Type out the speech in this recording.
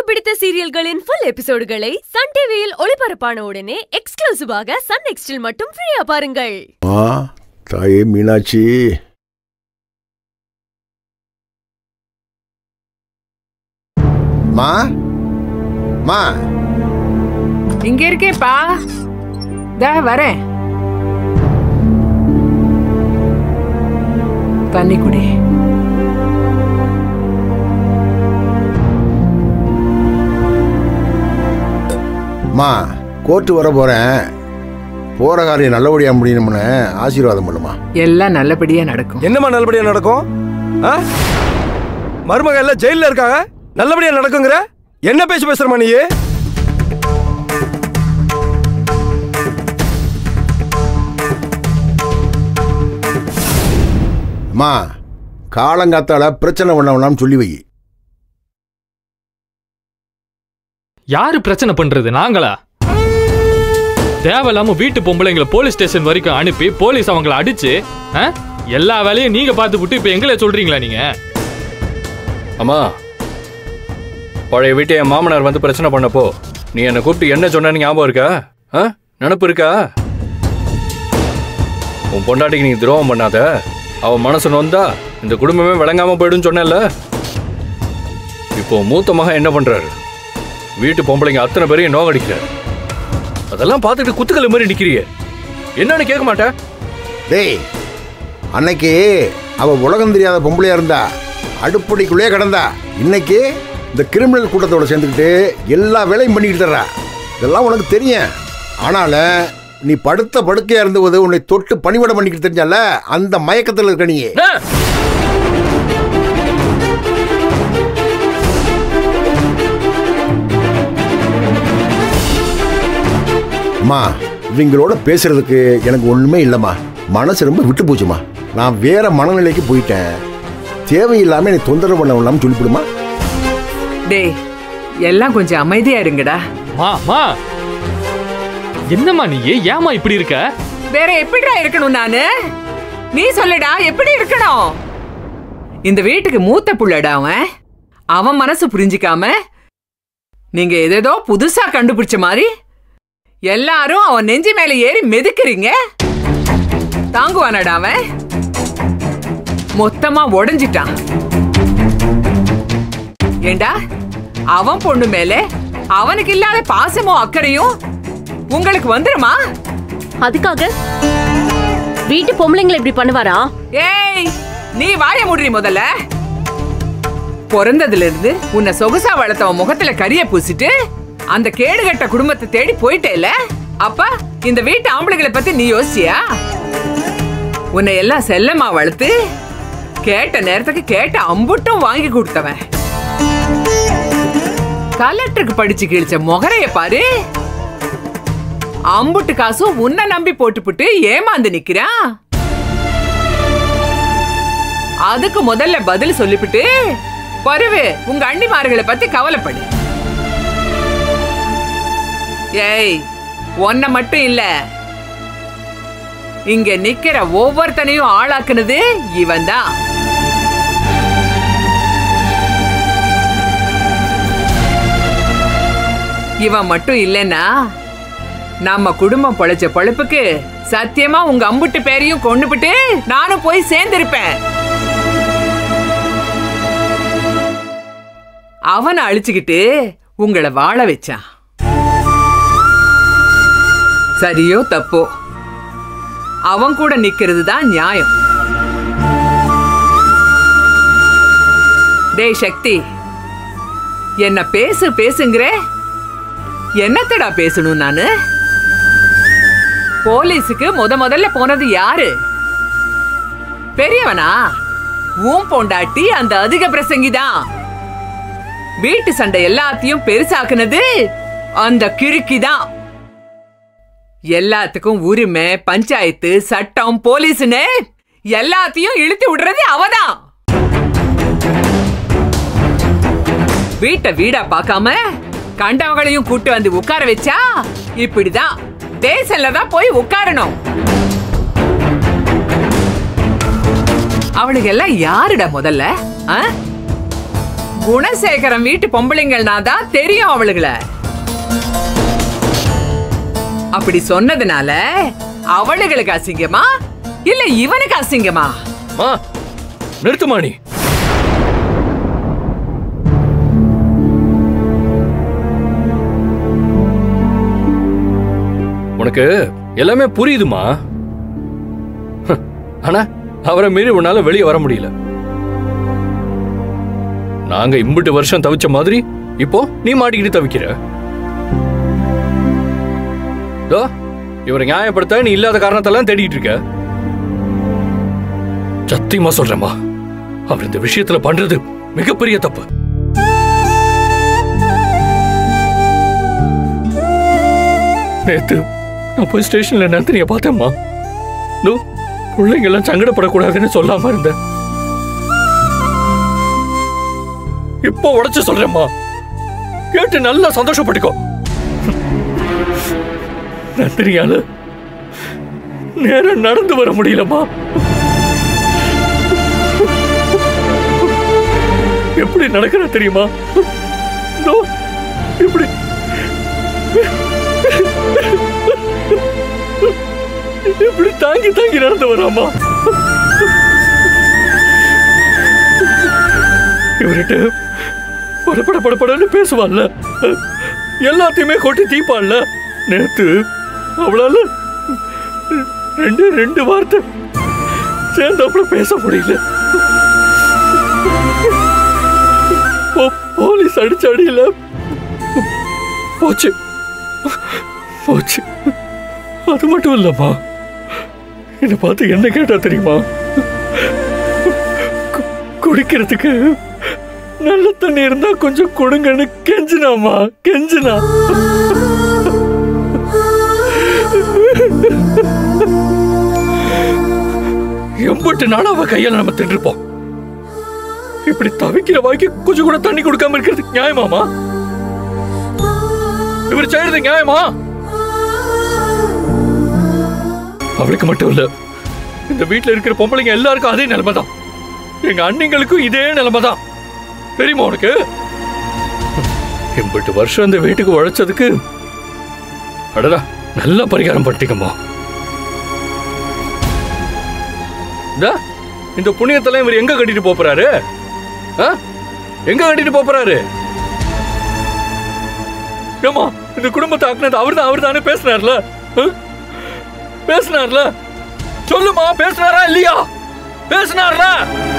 பிடித்த சீரியல்களின் full எபிசோடுகளை Sun டிவியில் ஒளிபரப்பான உடனே எக்ஸ்க்ளூசிவாக சன் நெக்ஸ்டில் மட்டும் ஃப்ரீயா பாருங்கள் ஆ தாயே மீனாட்சி மா மா இங்க இருக்கேப்பா தா வரேன் தண்ணி குடி மா கோர்ட்டு வர போறேன் போற காரியம் நல்லபடியா முடியணும்னு ஆசீர்வாதம் பண்ணுமா எல்லாம் நல்லபடியா நடக்கும் என்னம்மா நல்லபடியா நடக்கும் ஆ? மருமக எல்லாம் ஜெயில்ல இருக்காங்க நல்லபடியா நடக்குங்கிற என்ன பேசி பேசுறமா நீ மா காலங்காத்தால பிரச்சனை பண்ண வேணாம்னு சொல்லி வை யாரு பிரச்சனை பண்றது நாங்களா தேவையில்லாம வீட்டு பொம்பளைங்களை போலீஸ் ஸ்டேஷன் வரைக்கும் அனுப்பி போலீஸ் அவங்கள அடிச்சு ஆ? எல்லா வேலையும் நீங்க பார்த்து விட்டு இப்ப எங்களை சொல்றீங்களா நீங்க அம்மா பழைய வீட்டை என் மாமனார் வந்து பிரச்சனை பண்ணப்போ நீ என்னை கூப்பிட்டு என்ன சொன்னேன்னு ஞாபகம் இருக்கா ஆ நினப்பு இருக்கா உன் பொண்டாட்டிக்கு நீ துரோகம் பண்ணாத அவ மனசு நொந்தா இந்த குடும்பமே விளங்காம போயிடுன்னு சொன்னேன்ல இப்போ மூத்த மகன் என்ன பண்றாரு வீட்டு பொம்பளைங்க அத்தனை பேரையும் நோகடிக்கிறார் அதெல்லாம் பார்த்துட்டு குத்துக்கல் மாதிரி நிக்கிறியே என்னன்னு கேட்க மாட்டேன் டேய் அன்னைக்கு அவ உலகம் தெரியாத பொம்பளையா இருந்தா அடுப்படிக்குள்ளேயே கிடந்தா இன்னைக்கு இந்த கிரிமினல் கூட்டத்தோட சேர்ந்துக்கிட்டு எல்லா வேலையும் பண்ணிக்கிட்டு தர்றா இதெல்லாம் உனக்கு தெரியும் ஆனாலும் நீ படுத்த படுக்கையா இருந்தபோது உன்னை தொட்டு பணிவிட பண்ணிக்கிட்டு தெரிஞ்சால அந்த மயக்கத்தில் இருக்க நீ ஆ! அம்மா இவங்களோட பேசுறதுக்கு எனக்கு ஒண்ணுமே இல்லைம்மா மனசு ரொம்ப விட்டு போச்சுமா நான் வேற மனநிலைக்கு போயிட்டேன் தேவையில்லாம என்னை தொந்தரவு பண்ண வேணாம்னு சொல்லிவிடுமா டேய் எல்லாம் கொஞ்சம் அமைதியா இருங்கடா மா மா என்னம்மா நீ ஏமா இப்படி இருக்க வேற எப்படிடா இருக்கணும் நானு நீ சொல்லுடா எப்படி இருக்கணும் இந்த வீட்டுக்கு மூத்த புள்ளடா அவன் அவன் மனசு புரிஞ்சிக்காம நீங்க ஏதேதோ புதுசா கண்டுபிடிச்ச மாதிரி எல்லாரும் அவன் நெஞ்சு மேல ஏறி மிதிக்கிறீங்க தாங்குவானடா அவன் மொத்தமா உடைஞ்சிட்டான் ஏண்டா அவன் பொண்ணு மேல அவனுக்கு இல்லாத பாசமும் அக்கறையும் உங்களுக்கு வந்துருமா அதுக்காக வீட்டு பொம்பளைங்களை இப்படி பண்ணுவாரா ஏய் நீ வாய முடி முதல்ல பிறந்ததுல இருந்து உன்னை சொகுசா வளர்த்தவன் முகத்துல கரிய பூசிட்டு அந்த கேடுகட்ட குடும்பத்தை தேடி போயிட்டேல அப்ப இந்த வீட்டு ஆம்பளைங்களை பத்தி நீ யோசிச்சியா உன்னை எல்லாம் செல்லமா வளர்த்து கேட்ட நேரத்துக்கு கேட்ட அம்புட்டும் வாங்கி கொடுத்தவன் கலெக்டருக்கு படிச்சு கிழிச்ச முகரைய பாரு அம்புட்டு காசும் உன்னை நம்பி போட்டுப்புட்டு ஏமாந்து நிக்கிறான் அதுக்கு முதல்ல பதில் சொல்லிவிட்டு பருவு உங்க அண்ணிமார்களை பத்தி கவலைப்படு ஏய் ஒன்ன மட்டும் இல்ல இங்க நிக்கிற ஒவ்வொருத்தனையும் ஆளாக்குனது இவன் தான் இவன் மட்டும் இல்லைன்னா நம்ம குடும்பம் பொழைச்ச பொழப்புக்கு சத்தியமா உங்க அம்புட்டு பேரையும் கொண்டுபிட்டு நானும் போய் சேர்ந்திருப்பேன் அவனை அழிச்சுக்கிட்டு உங்களை வாழ வச்சான் சரியோ தப்போ அவன் கூட நிக்கிறது தான் நியாயம் டேய் சக்தி என்ன பேசு பேசுங்கிற என்னத்தடா பேசணும் நானு போலீஸுக்கு முத முதல்ல போனது யாரு பெரியவனா ஊம் பொண்டாட்டி அந்த அதிக பிரசங்கி தான் வீட்டு சண்டை எல்லாத்தையும் பெருசாக்குனது அந்த கிறுக்கி தான் எல்லாத்துக்கும் உரிமை பஞ்சாயத்து சட்டம் போலீஸ்னு எல்லாத்தையும் இழுத்து விடுறது அவதான் வீட்டை வீடா பார்க்காம கண்டவங்களையும் கூட்டு வந்து உட்கார வச்சா இப்படிதான் டேசன்ல தான் போய் உட்காரணும் அவளுக்கு எல்லாம் யாருடா முதல்ல ஆ? குணசேகரம் வீட்டு பொம்பளைங்கள்னா தான் தெரியும் அவளுகளை அப்படி சொன்னதுனால அவளுகளுக்கு அசிங்கமா இல்ல இவனுக்கு அசிங்கமா மா நிறுத்துமா நீ உனக்கு எல்லாமே புரியுதுமா ஹ், ஆனா அவரை மீறி உன்னால வெளியே வர முடியல நாங்க இம்புட்டு வருஷம் தவிச்ச மாதிரி இப்போ நீ மாட்டிக்கிட்டு தவிக்கிற இதோ, இவரை நியாயப்படுத்த நீ இல்லாத காரணத்தெல்லாம் தேடிட்டு இருக்க சத்தியமா சொல்றேம்மா அவர் இந்த விஷயத்துல பண்றது மிகப்பெரிய தப்பு நேத்து நான் போய் ஸ்டேஷன்ல நந்தினிய பார்த்தேம்மா இதோ, பிள்ளைங்க எல்லாம் சங்கடப்படக்கூடாதுன்னு சொல்லாம இருந்தேன் இப்போ உடைச்சு சொல்றேம்மா கேட்டு நல்லா சந்தோஷப்பட்டுக்கோ நந்தினியால நேரம் நடந்து வர முடியலம்மா எப்படி நடக்கிற தெரியுமா இதோ, இப்படி இப்படி தாங்கி தாங்கி நடந்து வராமா இவர்கிட்ட படபட படபடன்னு பேசுவான்ல எல்லாத்தையுமே கொட்டி தீப்பான்ல நேத்து அவளால ரெண்டு ரெண்டு வார்த்தை சேர்ந்தாப்புல பேச முடியல போ- போலீஸ் அடிச்ச அடியில போச்சு போச்சு அது மட்டும் இல்லம்மா என்னை பார்த்து என்ன கேட்டா தெரியுமா கு- குடிக்கிறதுக்கு நல்ல தண்ணி இருந்தா கொஞ்சம் கொடுங்கன்னு கெஞ்சினாமா கெஞ்சினா எம்பட்டு நாள் அவ கையால நம்ம தின்றுப்போம் இப்படி தவிக்கிற வாய்க்கு கொஞ்சம் கூட தண்ணி கொடுக்காம இருக்கிறது நியாயமாமா இவர் செய்யறது நியாயமா அவளுக்கு மட்டும் இல்ல இந்த வீட்ல இருக்கிற பொம்பளைங்க எல்லாருக்கும் அதே நிலைமை தான் எங்க அண்ணிங்களுக்கும் இதே நிலைமை தான் தெரியுமா உனக்கு எண்பட்டு வருஷம் இந்த வீட்டுக்கு உழைச்சதுக்கு அடடா நல்ல பரிகாரம் பண்ணிட்டீங்கம்மா இந்தா, இந்த புண்ணியத்தெல்லாம் இவர் எங்க கட்டிட்டு போப் போறாரு ஆ? எங்க கட்டிட்டு போப் போறாரு ஏமா இந்த குடும்பத்தை ஆக்குனது அவர்தான் அவர் தானே பேசினார்ல ஆ? பேசினார்ல சொல்லுமா பேசினாரா இல்லையா பேசினார்ல